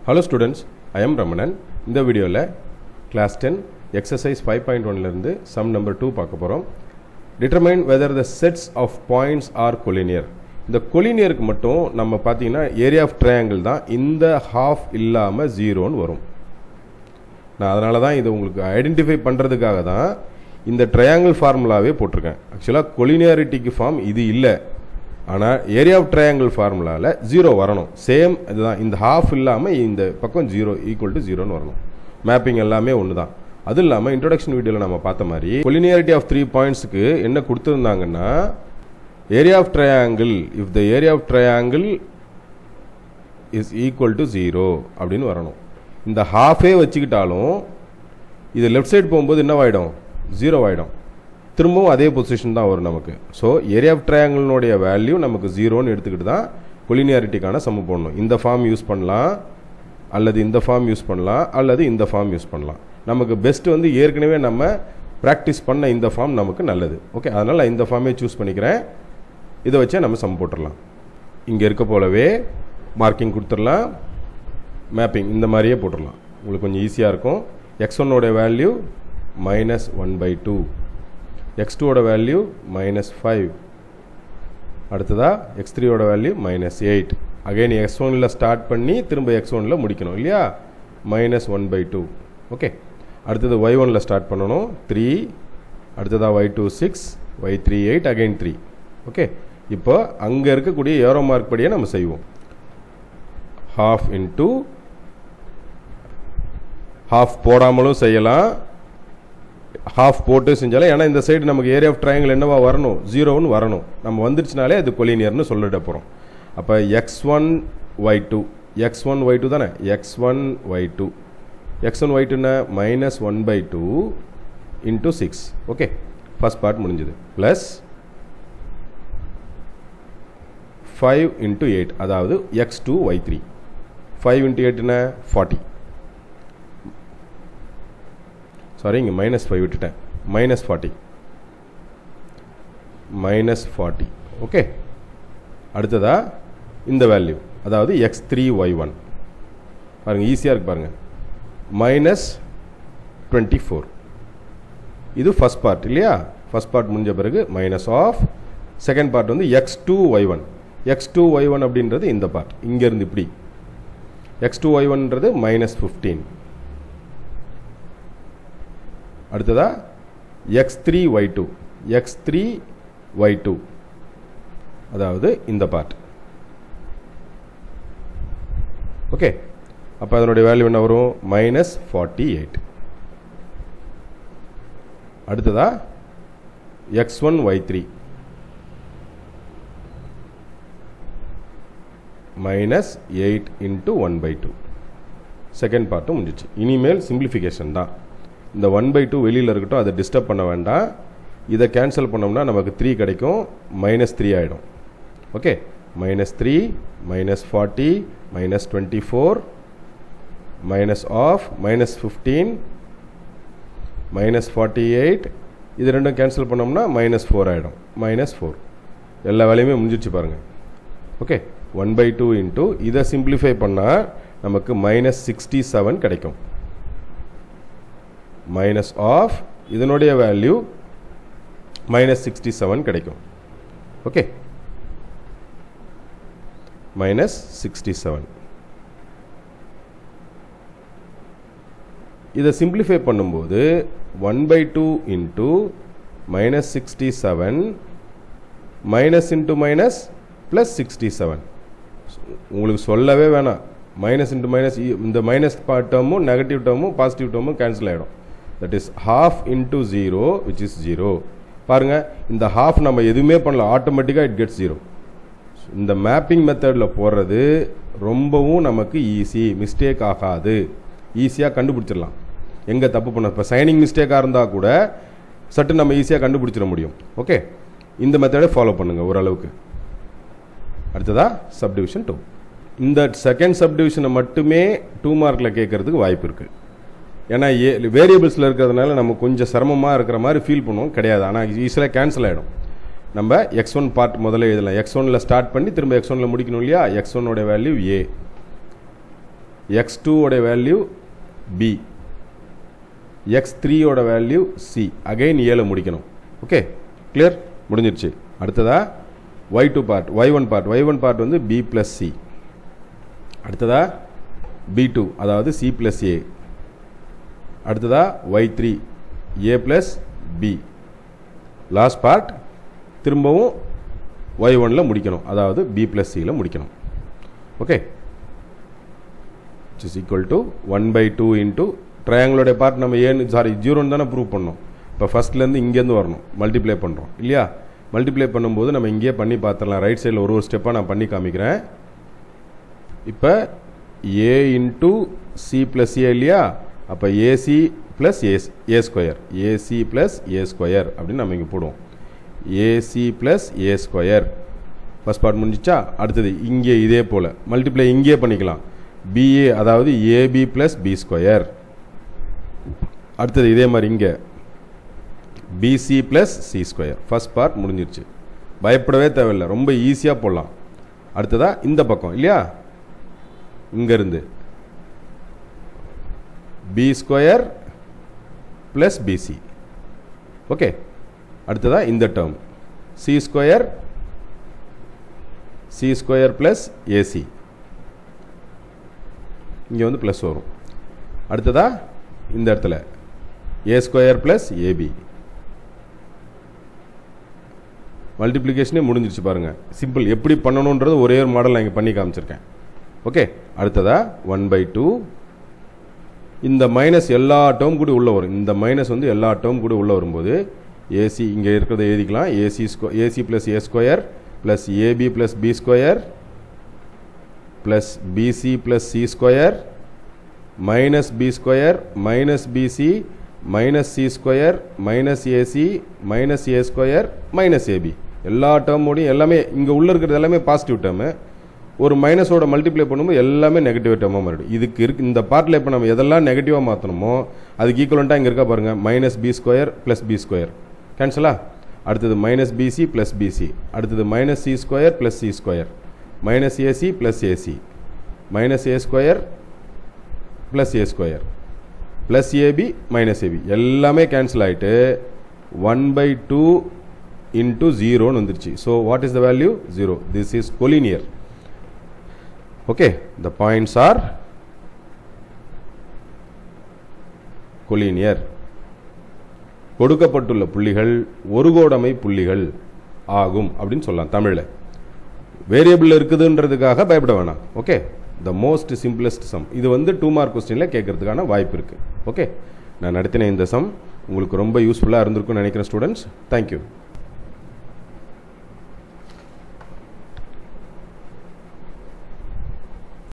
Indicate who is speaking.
Speaker 1: hello students I am Ramanan இந்த வீடியோவில் class ten exercise five point ஒன்லேருந்து சம் நம்பர் டூ பார்க்க போகிறோம் determine whether the sets of points are collinear இந்த கொலினியருக்கு மட்டும் நம்ம பார்த்தீங்கன்னா ஏரியா ஆஃப் ட்ரையாங்கிள் தான் இந்த ஹாஃப் இல்லாமல் ஜீரோன்னு வரும் நான் அதனால தான் இதை உங்களுக்கு ஐடென்டிஃபை பண்ணுறதுக்காக தான் இந்த ட்ரையாங்கிள் ஃபார்முலாவே போட்டிருக்கேன் ஆக்சுவலாக கொலினியாரிட்டிக்கு ஃபார்ம் இது இல்லை ஆனால் ஏரியா ஆஃப் ட்ரையாங்கிள் ஃபார்முலாவில் ஜீரோ வரணும் சேம் இதுதான் இந்த ஹாஃப் இல்லாமல் இந்த பக்கம் ஜீரோ ஈக்குவல் டு ஜீரோன்னு வரணும் மேப்பிங் எல்லாமே ஒன்று தான் அது இல்லாமல் இன்ட்ரொடக்ஷன் வீடியோவில் நம்ம பார்த்த மாதிரி கொலினியாரிட்டி ஆஃப் த்ரீ பாயிண்ட்ஸுக்கு என்ன கொடுத்துருந்தாங்கன்னா area of triangle if the area of triangle is equal to zero அப்படின்னு வரணும் இந்த ஹாஃபே வச்சுக்கிட்டாலும் இது லெஃப்ட் சைடு போகும்போது என்னவாயிடும் ஜீரோ ஆகிடும் திரும்பவும் அதே பொசிஷன் தான் வரும் நமக்கு ஸோ ஏரியா ஆஃப் ட்ரையாங்கிள்னுடைய வேல்யூ நமக்கு ஜீரோன்னு எடுத்துக்கிட்டு தான் கொலினியாரிட்டிக்கான சம்மு போடணும் இந்த ஃபார்ம் யூஸ் பண்ணலாம் அல்லது இந்த ஃபார்ம் யூஸ் பண்ணலாம் அல்லது இந்த ஃபார்ம் யூஸ் பண்ணலாம் நமக்கு பெஸ்ட் வந்து ஏற்கனவே நம்ம ப்ராக்டிஸ் பண்ண இந்த ஃபார்ம் நமக்கு நல்லது ஓகே அதனால் இந்த ஃபார்மே சூஸ் பண்ணிக்கிறேன் இதை வச்சே நம்ம சம் போட்டுடலாம் இங்கே இருக்க போலவே மார்க்கிங் கொடுத்துடலாம் மேப்பிங் இந்த மாதிரியே போட்டுடலாம் உங்களுக்கு கொஞ்சம் ஈஸியாக இருக்கும் எக்ஸ் ஒன்னோட value minus one by two X டூவோட வேல்யூ மைனஸ் ஃபைவ் அடுத்ததா எக்ஸ் த்ரீயோட value minus eight again X ஒனில் ஸ்டார்ட் பண்ணி திரும்ப எக்ஸ் ஒனில் முடிக்கணும் இல்லையா minus one by two okay அடுத்தது ஒய் ஒனில் ஸ்டார்ட் பண்ணணும் த்ரீ அடுத்ததாக Y two six Y three eight again three okay இப்போ அங்கே இருக்கக்கூடிய ஏரோ மார்க் படியே நம்ம செய்வோம் ஹாஃப் இன்ட்டு ஹாஃப் போடாமலும் செய்யலாம் ஹாஃப் போட்டு செஞ்சாலும் ஏன்னா இந்த சைடு நமக்கு ஏரியா ஆஃப் ட்ரையாங்கிள் என்னவா வரணும் ஜீரோன்னு வரணும் நம்ம வந்துருச்சுனாலே அது கொலினியர்னு சொல்லிட போகிறோம் அப்போ X one Y two X one Y two தானே X one Y two X one Y டூன்னா minus one by two into six okay first part முடிஞ்சுது ப்ளஸ் ஃபைவ் இன்ட்டு எயிட் அதாவது X two Y three five into எயிட்னா forty sorry இங்கே minus five விட்டுட்டேன் minus forty minus forty okay அடுத்ததா இந்த value அதாவது X three Y one பாருங்கள் ஈஸியாக இருக்கு பாருங்கள் மைனஸ் டுவெண்ட்டி ஃபோர் இது ஃபஸ்ட் பார்ட் இல்லையா ஃபஸ்ட் பார்ட் முடிஞ்ச பிறகு மைனஸ் ஆஃப் செகண்ட் பார்ட் வந்து X two Y one X two Y one அப்படின்றது இந்த பார்ட் இங்கேருந்து இப்படி எக்ஸ் டூ ஒய் ஒன்றது மைனஸ் ஃபிஃப்டீன் அடுத்ததா X three Y two X three Y two அதாவது இந்த பார்ட் ஓகே அப்போ அதனுடைய வேல்யூ என்ன வரும் மைனஸ் ஃபார்ட்டி எயிட் அடுத்ததா X one Y three minus eight into one by two second பார்ட்டும் முடிஞ்சிச்சு இனிமேல் சிம்பிளிஃபிகேஷன் தான் இந்த ஒன் பை டூ வெளியில் இருக்கட்டும் அதை டிஸ்டர்ப் பண்ண வேண்டாம் இதை கேன்சல் பண்ணோம்னா நமக்கு த்ரீ கிடைக்கும் மைனஸ் த்ரீ ஆகிடும் okay minus three minus forty minus twenty four minus of minus fifteen minus forty eight இது ரெண்டும் கேன்சல் பண்ணோம்னா மைனஸ் ஃபோர் ஆகிடும் மைனஸ் ஃபோர் எல்லா வேலையுமே முடிஞ்சிச்சு பாருங்கள் okay one by two into இதை சிம்பிளிஃபை பண்ணால் நமக்கு மைனஸ் சிக்ஸ்டி செவன் கிடைக்கும் மைனஸ் ஆஃப் இதனுடைய வேல்யூ மைனஸ் சிக்ஸ்டி செவன் கிடைக்கும் ஓகே மைனஸ் சிக்ஸ்டி செவன் இதை சிம்பிளிஃபை பண்ணும்போது one by two into minus sixty seven minus into minus plus sixty seven உங்களுக்கு சொல்லவே வேணாம் மைனஸ் இன்ட்டு மைனஸ் இந்த மைனஸ் டேர்மும் நெகட்டிவ் டேர்மும் பாசிட்டிவ் டேர்மும் கேன்சல் ஆகிடும் that is half into zero which is zero பாருங்கள் இந்த ஹாஃப் நம்ம எதுவுமே பண்ணல ஆட்டோமேட்டிக்காக இட் கெட்ஸ் ஜீரோ இந்த மேப்பிங் மெத்தடில் போடுறது ரொம்பவும் நமக்கு ஈஸி மிஸ்டேக் ஆகாது ஈஸியாக கண்டுபிடிச்சிடலாம் எங்கே தப்பு பண்ண இப்போ சைனிங் மிஸ்டேக்காக இருந்தால் கூட சட்டு நம்ம ஈஸியாக கண்டுபிடிச்சிட முடியும் ஓகே இந்த மெத்தடை ஃபாலோ பண்ணுங்கள் ஓரளவுக்கு அடுத்ததா சப்டிவிஷன் டூ இந்த செகண்ட் சப்டிவிஷனை மட்டுமே டூ மார்க்கில் கேட்கறதுக்கு வாய்ப்பு இருக்குது ஏன்னா ஏ வேரியபிள்ஸில் இருக்கிறதுனால நம்ம கொஞ்சம் சிரமமாக இருக்கிற மாதிரி ஃபீல் பண்ணுவோம் கிடையாது ஆனால் ஈஸியாக கேன்சல் ஆகிடும் நம்ம எக்ஸ் ஒன் பார்ட் முதல்ல எழுதலாம் எக்ஸ் ஒனில் ஸ்டார்ட் பண்ணி திரும்ப எக்ஸ் ஒனில் முடிக்கணும் இல்லையா எக்ஸ் ஒன்னோட வேல்யூ ஏ எக்ஸ் டூவோட வேல்யூ பி எக்ஸ் த்ரீயோட வேல்யூ சி அகைன் ஏழை முடிக்கணும் ஓகே கிளியர் முடிஞ்சிருச்சு அடுத்ததா Y two part Y one part Y one part வந்து பி ப்ளஸ் சி அடுத்ததா பி டூ அதாவது சி ப்ளஸ் ஏ அடுத்ததா Y three A plus B last part திரும்பவும் ஒய் ஒனில் முடிக்கணும் அதாவது பி ப்ளஸ் சியில் முடிக்கணும் okay is equal to one by two into ட்ரையாங்கிளோடைய பார்ட் நம்ம ஏன்னு சாரி ஜீரோன்னு தானே ப்ரூவ் பண்ணோம் இப்போ ஃபஸ்ட்லேருந்து இங்கேருந்து வரணும் மல்டிப்ளை பண்ணுறோம் இல்லையா மல்டிப்ளை பண்ணும்போது நம்ம இங்கேயே பண்ணி பார்த்துடலாம் ரைட் சைடில் ஒரு ஒரு ஸ்டெப்பாக நான் பண்ணி காமிக்கிறேன் இப்போ A into C plus A இல்லையா அப்போ AC plus A A square AC plus A square அப்படின்னு நம்ம இங்கே போடுவோம் AC plus A square first part முடிஞ்சிச்சா அடுத்தது இங்கே இதே போல் மல்டிப்ளை இங்கேயே பண்ணிக்கலாம் பிஏ அதாவது ஏபி ப்ளஸ் பி ஸ்கொயர் அடுத்தது இதே மாதிரி இங்கே BC plus C square first part முடிஞ்சிருச்சு பயப்படவே தேவையில்லை ரொம்ப ஈஸியாக போடலாம் அடுத்ததா இந்த பக்கம் இல்லையா இங்கேருந்து B square plus BC okay அடுத்ததா இந்த term C square C square plus AC இங்கே வந்து ப்ளஸ் வரும் அடுத்ததா இந்த இடத்துல ஏ ஸ்கொயர் ப்ளஸ் ஏபி மல்டிப்ளிகேஷனே முடிஞ்சிருச்சு பாருங்கள் சிம்பிள் எப்படி பண்ணணுன்றது ஒரே ஒரு மாடல் நான் இங்கே பண்ணி காமிச்சிருக்கேன் ஓகே அடுத்ததா ஒன் பை டூ இந்த மைனஸ் எல்லா டேர்ம் கூட உள்ளே வரும் இந்த மைனஸ் வந்து எல்லா டேர்ம் கூட உள்ளே வரும்போது ஏசி இங்கே இருக்கிறத எழுதிக்கலாம் AC square AC plus A square plus AB plus B square plus BC plus C square minus B square minus BC minus C square minus AC minus A square minus AB எல்லா டேர்மோடையும் எல்லாமே இங்கே உள்ளே இருக்கிறது எல்லாமே positive term ஒரு மைனஸோட multiply பண்ணும்போது எல்லாமே நெகட்டிவ் டேர்மாக மாறிடும் இதுக்கு இருக்கு இந்த பார்ட்டில் இப்போ நம்ம எதெல்லாம் நெகட்டிவாக மாற்றணுமோ அதுக்கு ஈக்குவலண்ட்டாக இங்கே இருக்கா பாருங்கள் minus B square plus B square கேன்சலா அடுத்தது மைனஸ் பிசி ப்ளஸ் பிசி அடுத்தது minus C square plus C square minus AC plus AC minus A square plus A square plus AB minus AB எல்லாமே கேன்சல் ஆகிட்டு one by two into ஜீரோன்னு வந்துருச்சு so what is the value zero this is collinear okay the points are collinear கொடுக்கப்பட்டுள்ள புள்ளிகள் ஒரு கோடமை புள்ளிகள் ஆகும் அப்படின்னு சொல்லலாம் தமிழில் வேரியபிள் இருக்குதுன்றதுக்காக பயப்பட வேணாம் okay the most simplest sum இது வந்து டூ மார்க் கொஸ்டினில் கேட்கறதுக்கான வாய்ப்பு இருக்குது ஓகே நான் நடத்தின இந்த சம் உங்களுக்கு ரொம்ப யூஸ்ஃபுல்லாக இருந்திருக்கும்னு நினைக்கிறேன் ஸ்டூடெண்ட்ஸ் தேங்க்யூ